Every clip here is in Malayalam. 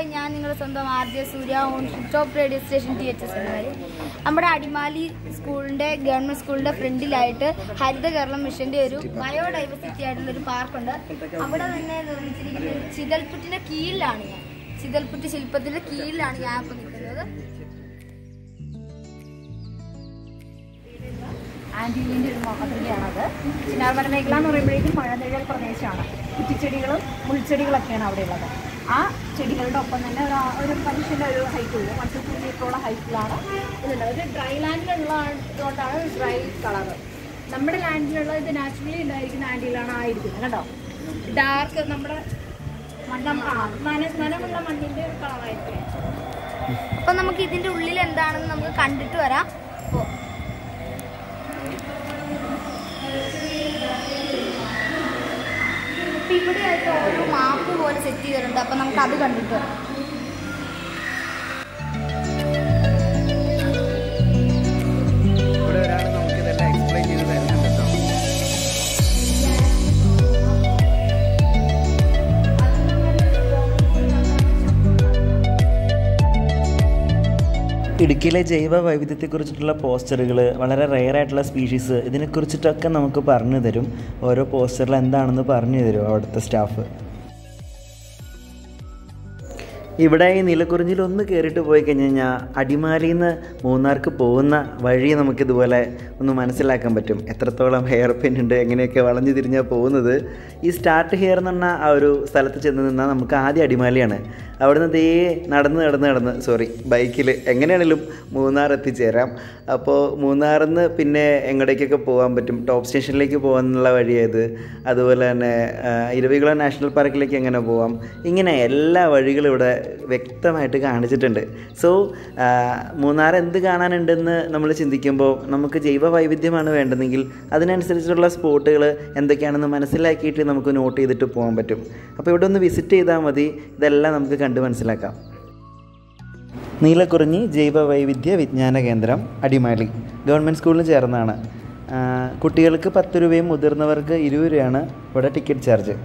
ഹായ് ഞാൻ നിങ്ങളുടെ സ്വന്തം R J Surya on top radio station T H S എന്നിവർ നമ്മുടെ അടിമാലി സ്കൂളിൻ്റെ ഗവൺമെൻറ് സ്കൂളിൻ്റെ ഫ്രണ്ടിലായിട്ട് ഹരിത കേരളം മിഷൻ്റെ ഒരു ബയോഡൈവേഴ്സിറ്റി ആയിട്ടുള്ള ഒരു പാർക്കുണ്ട് അവിടെ തന്നെ നിർമ്മിച്ചിരിക്കുന്നത് ചിതൽപുറ്റിൻ്റെ കീഴിലാണ് ഞാൻ ചിതൽപുറ്റ് ശില്പത്തിൻ്റെ കീഴിലാണ് ഞാൻ ഇപ്പോൾ നിൽക്കുന്നത് ആൻറ്റിലിൻ്റെ ഒരു മാതൃകയാണത് ചിന്നാർമല മേഖല എന്ന് പറയുമ്പോഴേക്കും മഴനിഴൽ പ്രദേശമാണ് കുറ്റിച്ചെടികളും മുൾച്ചെടികളൊക്കെയാണ് അവിടെ ഉള്ളത് ആ ചെടികളുടെ ഒപ്പം തന്നെ ഒരു ആ- ഒരു മനുഷ്യൻ്റെ ഒരു ഹൈറ്റ് ഉള്ളൂ വൺ ടു ടു മീറ്ററോളം ഹൈറ്റിലാണ് ഇതുണ്ട് ഒരു ഡ്രൈ ലാൻഡിലുള്ള ഇതുകൊണ്ടാണ് ഡ്രൈ കളറ് നമ്മുടെ ലാൻഡിലുള്ള ഇത് നാച്ചുറലി ഉണ്ടായിരിക്കുന്ന ആൻറ്റിലാണ് ആയിരിക്കുന്നത് കേട്ടോ ഡാർക്ക് നമ്മുടെ മണ്ണം ആ നന നനമുള്ള മണ്ണിൻ്റെ ഒരു കളറായിരിക്കും അപ്പം നമുക്ക് ഇതിൻ്റെ ഉള്ളിൽ എന്താണെന്ന് നമുക്ക് കണ്ടിട്ട് വരാം അപ്പോൾ ഇപ്പം ഇവിടെയായിട്ട് ഓരോ മാപ്പ് പോലെ സെറ്റ് ചെയ്തിട്ടുണ്ട് അപ്പം നമുക്ക് അത് കണ്ടിട്ട് വരാം ഇവിടെ ഒരാൾ നമുക്ക് ഇതെല്ലാം എക്സ്പ്ലെയിൻ ചെയ്ത് തരുന്നുണ്ട് കേട്ടോ ഇടുക്കിയിലെ ജൈവ വൈവിധ്യത്തെക്കുറിച്ചിട്ടുള്ള പോസ്റ്ററുകൾ വളരെ റെയർ ആയിട്ടുള്ള സ്പീഷീസ് ഇതിനെക്കുറിച്ചിട്ടൊക്കെ നമുക്ക് പറഞ്ഞു തരും ഓരോ പോസ്റ്ററിൽ എന്താണെന്ന് പറഞ്ഞു തരും അവിടുത്തെ സ്റ്റാഫ് ഇവിടെ ഈ നീലക്കുറിഞ്ഞിൽ ഒന്ന് കയറിയിട്ട് പോയി കഴിഞ്ഞ് കഴിഞ്ഞാൽ അടിമാലിയിൽ നിന്ന് മൂന്നാർക്ക് പോകുന്ന വഴി നമുക്കിതുപോലെ ഒന്ന് മനസ്സിലാക്കാൻ പറ്റും എത്രത്തോളം ഹെയർ പിൻ ഉണ്ട് എങ്ങനെയൊക്കെ വളഞ്ഞു തിരിഞ്ഞാൽ പോകുന്നത് ഈ സ്റ്റാർട്ട് ഹെയർ എന്ന് പറഞ്ഞ ആ ഒരു സ്ഥലത്ത് ചെന്ന് നിന്നാൽ നമുക്ക് ആദ്യം അടിമാലിയാണ് അവിടുന്ന് ദേ നടന്ന് നടന്ന് നടന്ന് സോറി ബൈക്കിൽ എങ്ങനെയാണെങ്കിലും മൂന്നാർ എത്തിച്ചേരാം അപ്പോൾ മൂന്നാറിൽ നിന്ന് പിന്നെ എങ്ങോട്ടേക്കൊക്കെ പോകാൻ പറ്റും ടോപ്പ് സ്റ്റേഷനിലേക്ക് പോകാനുള്ള വഴിയേത് അതുപോലെ തന്നെ ആ, ഇരവികുളം നാഷണൽ പാർക്കിലേക്ക് എങ്ങനെ പോവാം ഇങ്ങനെ എല്ലാ വഴികളും ഇവിടെ വ്യക്തമായിട്ട് കാണിച്ചിട്ടുണ്ട് സോ മൂന്നാർ എന്ത് കാണാനുണ്ടെന്ന് നമ്മൾ ചിന്തിക്കുമ്പോൾ നമുക്ക് ജൈവ വൈവിധ്യമാണ് വേണ്ടതെങ്കിൽ അതിനനുസരിച്ചുള്ള സ്പോട്ടുകൾ എന്തൊക്കെയാണെന്ന് മനസ്സിലാക്കിയിട്ട് നമുക്ക് നോട്ട് ചെയ്തിട്ട് പോകാൻ പറ്റും അപ്പോൾ ഇവിടെ ഒന്ന് വിസിറ്റ് ചെയ്താൽ മതി ഇതെല്ലാം നമുക്ക് കണ്ട് മനസ്സിലാക്കാം നീലക്കുറിഞ്ഞി ജൈവ വൈവിധ്യ വിജ്ഞാന കേന്ദ്രം അടിമാലി ഗവൺമെൻറ് സ്കൂളിൽ ചേർന്നാണ് ആ, കുട്ടികൾക്ക് പത്ത് രൂപയും മുതിർന്നവർക്ക് ഇരുപത് രൂപയാണ് ഇവിടെ ടിക്കറ്റ് ചാർജ്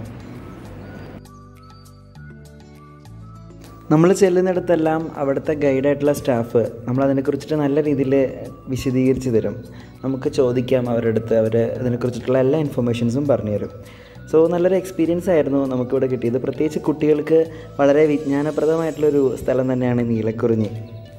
നമ്മൾ ചെല്ലുന്നിടത്തെല്ലാം അവിടുത്തെ ഗൈഡായിട്ടുള്ള സ്റ്റാഫ് നമ്മളതിനെക്കുറിച്ചിട്ട് നല്ല രീതിയിൽ വിശദീകരിച്ച് തരും നമുക്ക് ചോദിക്കാം അവരുടെ അടുത്ത് അവർ അതിനെക്കുറിച്ചിട്ടുള്ള എല്ലാ ഇൻഫർമേഷൻസും പറഞ്ഞു തരും സോ നല്ലൊരു എക്സ്പീരിയൻസ് ആയിരുന്നു നമുക്കിവിടെ കിട്ടിയത് പ്രത്യേകിച്ച് കുട്ടികൾക്ക് വളരെ വിജ്ഞാനപ്രദമായിട്ടുള്ളൊരു സ്ഥലം തന്നെയാണ് നീലക്കുറിഞ്ഞി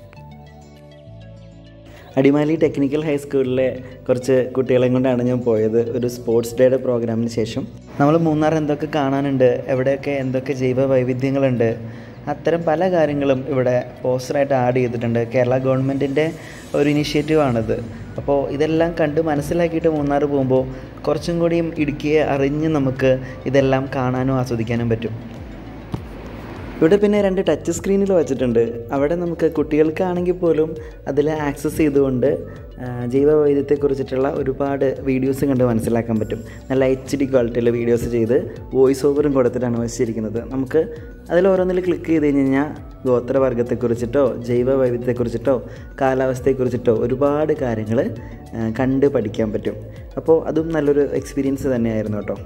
അടിമാലി ടെക്നിക്കൽ ഹൈസ്കൂളിലെ കുറച്ച് കുട്ടികളെയും കൊണ്ടാണ് ഞാൻ പോയത് ഒരു സ്പോർട്സ് ഡേയുടെ പ്രോഗ്രാമിന് ശേഷം നമ്മൾ മൂന്നാർ എന്തൊക്കെ കാണാനുണ്ട് എവിടെയൊക്കെ എന്തൊക്കെ ജൈവ വൈവിധ്യങ്ങളുണ്ട് അത്തരം പല കാര്യങ്ങളും ഇവിടെ പോസ്റ്ററായിട്ട് ആഡ് ചെയ്തിട്ടുണ്ട് കേരള ഗവൺമെൻറ്റിൻ്റെ ഒരു ഇനിഷ്യേറ്റീവാണിത് അപ്പോൾ ഇതെല്ലാം കണ്ട് മനസ്സിലാക്കിയിട്ട് മൂന്നാർ പോകുമ്പോൾ കുറച്ചും കൂടിയും ഇടുക്കിയെ അറിഞ്ഞ് നമുക്ക് ഇതെല്ലാം കാണാനും ആസ്വദിക്കാനും പറ്റും ഇവിടെ പിന്നെ രണ്ട് ടച്ച് സ്ക്രീനിൽ വെച്ചിട്ടുണ്ട് അവിടെ നമുക്ക് കുട്ടികൾക്കാണെങ്കിൽ പോലും അതിൽ ആക്സസ് ചെയ്തുകൊണ്ട് ആ, ജൈവ വൈദ്യത്തെക്കുറിച്ചിട്ടുള്ള ഒരുപാട് വീഡിയോസ് കണ്ട് മനസ്സിലാക്കാൻ പറ്റും നല്ല എച്ച് ഡി ക്വാളിറ്റിയിൽ വീഡിയോസ് ചെയ്ത് വോയിസ് ഓവറും കൊടുത്തിട്ടാണ് വെച്ചിരിക്കുന്നത് നമുക്ക് അതിൽ ഓരോന്നിൽ ക്ലിക്ക് ചെയ്ത് കഴിഞ്ഞ് കഴിഞ്ഞാൽ ഗോത്രവർഗത്തെക്കുറിച്ചിട്ടോ ജൈവ വൈവിധ്യത്തെക്കുറിച്ചിട്ടോ കാലാവസ്ഥയെക്കുറിച്ചിട്ടോ ഒരുപാട് കാര്യങ്ങൾ കണ്ട് പഠിക്കാൻ പറ്റും അപ്പോൾ അതും നല്ലൊരു എക്സ്പീരിയൻസ് തന്നെയായിരുന്നു കേട്ടോ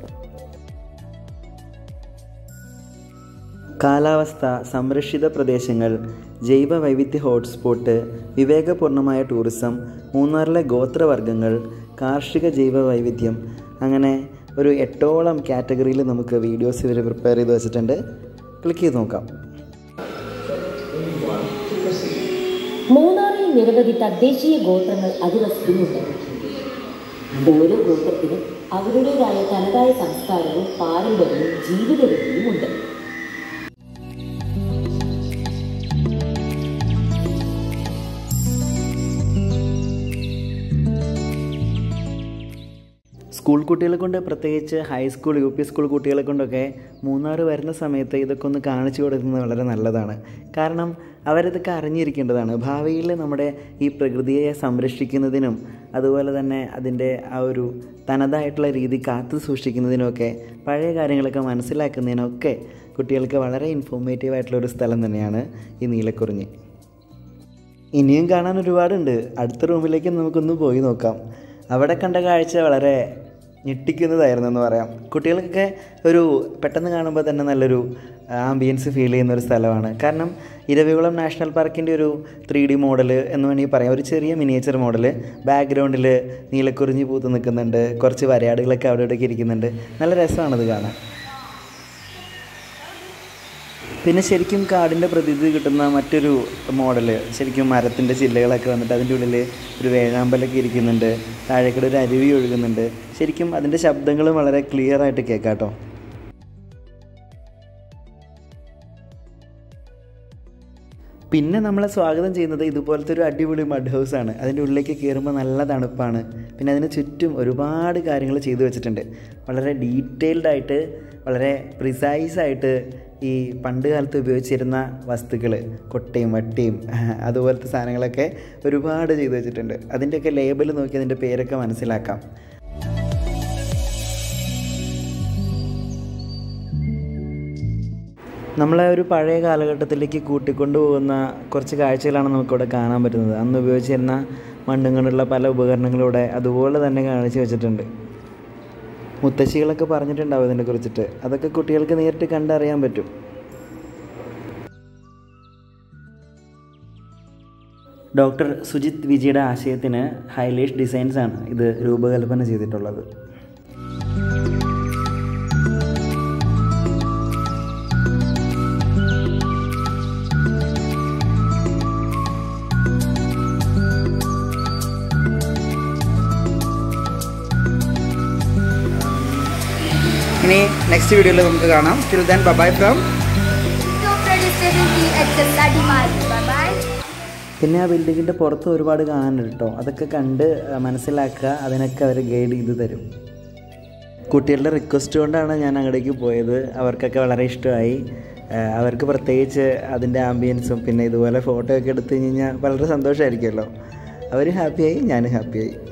കാലാവസ്ഥ സംരക്ഷിത പ്രദേശങ്ങൾ ജൈവ വൈവിധ്യ ഹോട്ട്സ്പോട്ട് വിവേകപൂർണമായ ടൂറിസം മൂന്നാറിലെ ഗോത്രവർഗ്ഗങ്ങൾ കാർഷിക ജൈവ വൈവിധ്യം അങ്ങനെ ഒരു എട്ടോളം കാറ്റഗറിയിൽ നമുക്ക് വീഡിയോസ് ഇവർ പ്രിപ്പയർ ചെയ്ത് വെച്ചിട്ടുണ്ട് ക്ലിക്ക് ചെയ്ത് നോക്കാം മൂന്നാറിൽ നിരവധി തദ്ദേശീയ ഗോത്രങ്ങൾ അധിവസിക്കുന്നുണ്ട് ഓരോ ഗോത്രത്തിനും അവരുടേതായ തനതായ സംസ്കാരവും പാരമ്പര്യവും ജീവിത രീതിയും ഉണ്ട് സ്കൂൾ കുട്ടികളെ കൊണ്ട് പ്രത്യേകിച്ച് ഹൈസ്കൂൾ യു പി സ്കൂൾ കുട്ടികളെ കൊണ്ടൊക്കെ മൂന്നാർ വരുന്ന സമയത്ത് ഇതൊക്കെ ഒന്ന് കാണിച്ചു കൊടുക്കുന്നത് വളരെ നല്ലതാണ് കാരണം അവരിതൊക്കെ അറിഞ്ഞിരിക്കേണ്ടതാണ് ഭാവിയിൽ നമ്മുടെ ഈ പ്രകൃതിയെ സംരക്ഷിക്കുന്നതിനും അതുപോലെ തന്നെ അതിൻ്റെ ആ ഒരു തനതായിട്ടുള്ള രീതി കാത്തു സൂക്ഷിക്കുന്നതിനൊക്കെ പഴയ കാര്യങ്ങളൊക്കെ മനസ്സിലാക്കുന്നതിനൊക്കെ കുട്ടികൾക്ക് വളരെ ഇൻഫോർമേറ്റീവ് ആയിട്ടുള്ള ഒരു സ്ഥലം തന്നെയാണ് ഈ നീലക്കുറിഞ്ഞി ഇനിയും കാണാൻ ഒരുപാടുണ്ട് അടുത്ത റൂമിലേക്ക് നമുക്കൊന്ന് പോയി നോക്കാം അവിടെ കണ്ട കാഴ്ച വളരെ ഞെട്ടിക്കുന്നതായിരുന്നു എന്ന് പറയാം കുട്ടികൾക്കൊക്കെ ഒരു പെട്ടെന്ന് കാണുമ്പോൾ തന്നെ നല്ലൊരു ആംബിയൻസ് ഫീൽ ചെയ്യുന്ന ഒരു സ്ഥലമാണ് കാരണം ഇരവികുളം നാഷണൽ പാർക്കിൻ്റെ ഒരു ത്രീ ഡി മോഡൽ എന്ന് വേണമെങ്കിൽ പറയാം ഒരു ചെറിയ മിനിയേച്ചർ മോഡൽ ബാക്ക്ഗ്രൗണ്ടിൽ നീലക്കുറിഞ്ഞി പൂത്ത് നിൽക്കുന്നുണ്ട് കുറച്ച് വരയാടുകളൊക്കെ അവിടെ ഇവിടെയൊക്കെ ഇരിക്കുന്നുണ്ട് നല്ല രസമാണത് കാണാൻ പിന്നെ ശരിക്കും കാടിൻ്റെ പ്രതീതി കിട്ടുന്ന മറ്റൊരു മോഡൽ ശരിക്കും മരത്തിൻ്റെ ചില്ലകളൊക്കെ വന്നിട്ട് അതിൻ്റെ ഉള്ളിൽ ഒരു വേഴാമ്പലൊക്കെ ഇരിക്കുന്നുണ്ട് താഴേക്കൂടെ ഒരു അരുവി ഒഴുകുന്നുണ്ട് ശരിക്കും അതിൻ്റെ ശബ്ദങ്ങളും വളരെ ക്ലിയർ ആയിട്ട് കേൾക്കാം കേട്ടോ പിന്നെ നമ്മളെ സ്വാഗതം ചെയ്യുന്നത് ഇതുപോലത്തെ ഒരു അടിപൊളി മഡ് ഹൗസാണ് അതിൻ്റെ ഉള്ളിലേക്ക് കയറുമ്പോൾ നല്ല തണുപ്പാണ് പിന്നെ അതിന് ചുറ്റും ഒരുപാട് കാര്യങ്ങൾ ചെയ്തു വെച്ചിട്ടുണ്ട് വളരെ ഡീറ്റെയിൽഡ് ആയിട്ട് വളരെ പ്രിസൈസ് ആയിട്ട് ഈ പണ്ട് കാലത്ത് ഉപയോഗിച്ചിരുന്ന വസ്തുക്കൾ കൊട്ടയും വട്ടിയും അതുപോലത്തെ സാധനങ്ങളൊക്കെ ഒരുപാട് ചെയ്തു വെച്ചിട്ടുണ്ട് അതിൻ്റെയൊക്കെ ലേബൽ നോക്കി അതിൻ്റെ പേരൊക്കെ മനസ്സിലാക്കാം നമ്മളെ ഒരു പഴയ കാലഘട്ടത്തിലേക്ക് കൂട്ടിക്കൊണ്ടു പോകുന്ന കുറച്ച് കാഴ്ചകളാണ് നമുക്കിവിടെ കാണാൻ പറ്റുന്നത് അന്ന് ഉപയോഗിച്ചിരുന്ന മണ്ണും കൊണ്ടുള്ള പല ഉപകരണങ്ങളിലൂടെ അതുപോലെ തന്നെ കാണിച്ചു വെച്ചിട്ടുണ്ട് മുത്തശ്ശികളൊക്കെ പറഞ്ഞിട്ടുണ്ടാവും ഇതിനെ കുറിച്ചിട്ട് അതൊക്കെ കുട്ടികൾക്ക് നേരിട്ട് കണ്ടറിയാൻ പറ്റും ഡോക്ടർ സുജിത് വിജിയുടെ ആശയത്തിന് ഹൈലൈറ്റ് ഡിസൈൻസ് ആണ് ഇത് രൂപകൽപ്പന ചെയ്തിട്ടുള്ളത് ഇനി നെക്സ്റ്റ് വീഡിയോയിൽ നമുക്ക് കാണാം till then bye from top radio station T H S Adimali bye പിന്നെ ആ ബിൽഡിങ്ങിൻ്റെ പുറത്ത് ഒരുപാട് കാണാനുണ്ട് കേട്ടോ അതൊക്കെ കണ്ട് ആ, മനസ്സിലാക്കുക അതിനൊക്കെ അവർ ഗൈഡ് ചെയ്ത് തരും കുട്ടികളുടെ റിക്വസ്റ്റ് കൊണ്ടാണ് ഞാൻ അങ്ങോട്ടേക്ക് പോയത് അവർക്കൊക്കെ വളരെ ഇഷ്ടമായി ആ, അവർക്ക് പ്രത്യേകിച്ച് അതിൻ്റെ ആംബിയൻസും പിന്നെ ഇതുപോലെ ഫോട്ടോ ഒക്കെ എടുത്തു കഴിഞ്ഞ് കഴിഞ്ഞാൽ വളരെ സന്തോഷമായിരിക്കുമല്ലോ അവർ ഹാപ്പിയായി ഞാനും ഹാപ്പിയായി